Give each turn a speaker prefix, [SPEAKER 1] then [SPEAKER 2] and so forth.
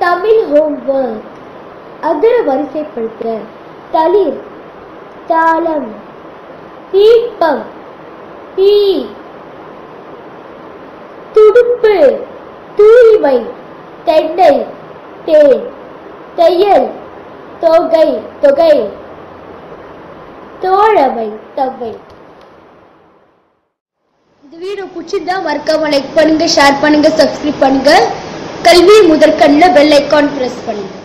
[SPEAKER 1] Tamil homework அதிர வரிசைப்படுத்த தளிர் தாளம் தீபம் தீ துடுப்பு தூய்மை தென்னை தேன் தையல் தொகை தொகை தோழமை தவ்வை இந்த வீடியோ பிடிச்சிருந்தா மறக்காம லைக் பண்ணுங்க ஷேர் பண்ணுங்க சப்ஸ்கிரைப் பண்ணுங்க கல்வி முதற்கண்ணில் பெல் ஐக்கான் பிரஸ் பண்ணுங்க